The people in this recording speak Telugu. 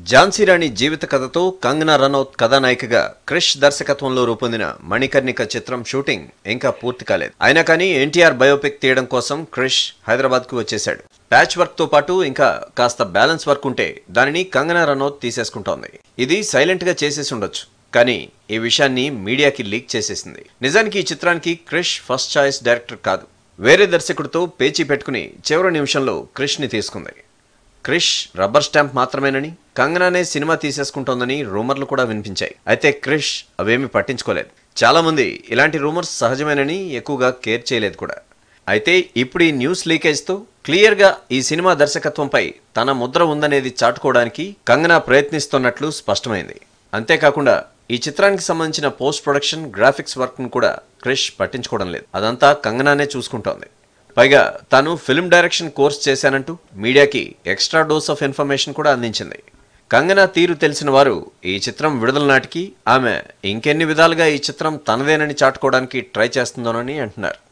ఝాన్సీ రాణి జీవిత కథతో కంగనా రనౌత్ కథానాయికగా క్రిష్ దర్శకత్వంలో రూపొందిన మణికర్ణిక చిత్రం షూటింగ్ ఇంకా పూర్తి కాలేదు అయినా కానీ ఎన్టీఆర్ బయోపిక్ తీయడం కోసం క్రిష్ హైదరాబాద్ కు వచ్చేశాడు ప్యాచ్ వర్క్ తో పాటు ఇంకా కాస్త బ్యాలెన్స్ వర్క్ ఉంటే దానిని కంగనా రనౌత్ తీసేసుకుంటోంది ఇది సైలెంట్ గా చేసేసి ఉండొచ్చు కానీ ఈ విషయాన్ని మీడియాకి లీక్ చేసేసింది నిజానికి ఈ చిత్రానికి క్రిష్ ఫస్ట్ చాయిస్ డైరెక్టర్ కాదు వేరే దర్శకుడితో పేచీ పెట్టుకుని చివరి నిమిషంలో క్రిష్ ని తీసుకుంది క్రిష్ రబ్బర్ స్టాంప్ మాత్రమేనని కంగనానే సినిమా తీసేసుకుంటోందని రూమర్లు కూడా వినిపించాయి అయితే క్రిష్ అవేమీ పట్టించుకోలేదు చాలా మంది ఇలాంటి రూమర్స్ సహజమేనని ఎక్కువగా కేర్ చేయలేదు కూడా అయితే ఇప్పుడు ఈ న్యూస్ లీకేజ్తో క్లియర్గా ఈ సినిమా దర్శకత్వంపై తన ముద్ర ఉందనేది చాటుకోవడానికి కంగనా ప్రయత్నిస్తున్నట్లు స్పష్టమైంది అంతేకాకుండా ఈ చిత్రానికి సంబంధించిన పోస్ట్ ప్రొడక్షన్ గ్రాఫిక్స్ వర్క్ను కూడా క్రిష్ పట్టించుకోవడం లేదు అదంతా కంగనానే చూసుకుంటోంది పైగా తాను ఫిల్మ్ డైరెక్షన్ కోర్స్ చేశానంటూ మీడియాకి ఎక్స్ట్రా డోస్ ఆఫ్ ఇన్ఫర్మేషన్ కూడా అందించింది కంగనా తీరు తెలిసిన వారు ఈ చిత్రం విడుదల నాటికి ఆమె ఇంకెన్ని విధాలుగా ఈ చిత్రం తనదేనని చాటుకోవడానికి ట్రై చేస్తుందోనని అంటున్నారు